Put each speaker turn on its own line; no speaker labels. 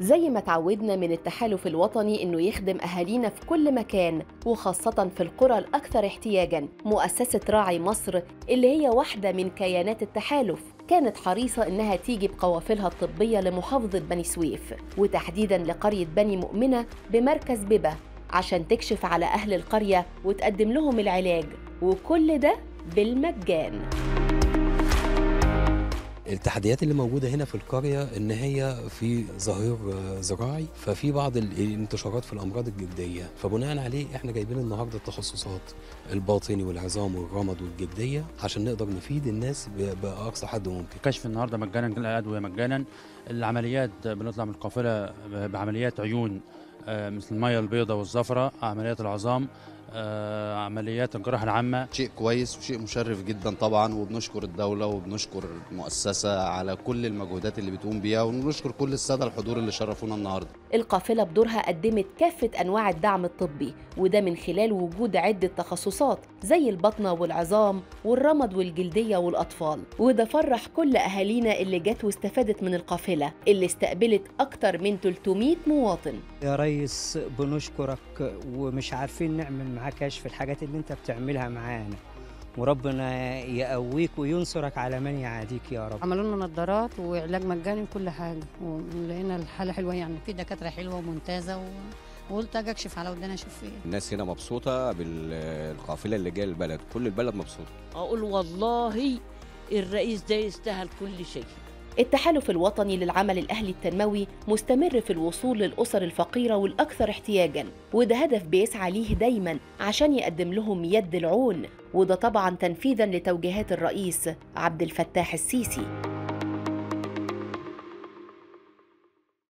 زي ما تعودنا من التحالف الوطني انه يخدم اهالينا في كل مكان وخاصة في القرى الاكثر احتياجا مؤسسة راعي مصر اللي هي واحدة من كيانات التحالف كانت حريصة إنها تيجي بقوافلها الطبية لمحافظة بني سويف وتحديداً لقرية بني مؤمنة بمركز ببة عشان تكشف على أهل القرية وتقدم لهم العلاج وكل ده بالمجان
التحديات اللي موجودة هنا في القرية إن هي في ظهير زراعي ففي بعض الانتشارات في الأمراض الجلدية فبناء عليه إحنا جايبين النهاردة التخصصات الباطني والعظام والرمد والجلدية عشان نقدر نفيد الناس بأقصى حد ممكن
كشف النهاردة مجانا الأدوية مجانا العمليات بنطلع من القافلة بعمليات عيون مثل المية البيضاء والزفرة عمليات العظام آه، عمليات الجراحة العامة
شيء كويس وشيء مشرف جدا طبعا وبنشكر الدولة وبنشكر المؤسسة على كل المجهودات اللي بتقوم بيها ونشكر كل السادة الحضور اللي شرفونا النهاردة
القافلة بدورها قدمت كافة أنواع الدعم الطبي وده من خلال وجود عدة تخصصات زي البطنة والعظام والرمد والجلدية والأطفال وده فرح كل أهالينا اللي جت واستفادت من القافلة اللي استقبلت أكتر من 300 مواطن
يا ريس بنشكرك ومش عارفين نعمل معاك كشف الحاجات اللي انت بتعملها معانا وربنا يقويك وينصرك على من يعاديك يا رب
عملوا لنا نظارات وعلاج مجاني وكل حاجه ولقينا الحاله حلوه يعني في دكاتره حلوه وممتازه و... وقلت اجي اكشف على وداني اشوف ايه
الناس هنا مبسوطه بالقافله اللي جايه البلد كل البلد مبسوطه
اقول والله الرئيس ده يستاهل كل شيء
التحالف الوطني للعمل الأهلي التنموي مستمر في الوصول للأسر الفقيرة والأكثر احتياجاً وده هدف بيسعى ليه دايماً عشان يقدم لهم يد العون وده طبعاً تنفيذاً لتوجيهات الرئيس عبد الفتاح السيسي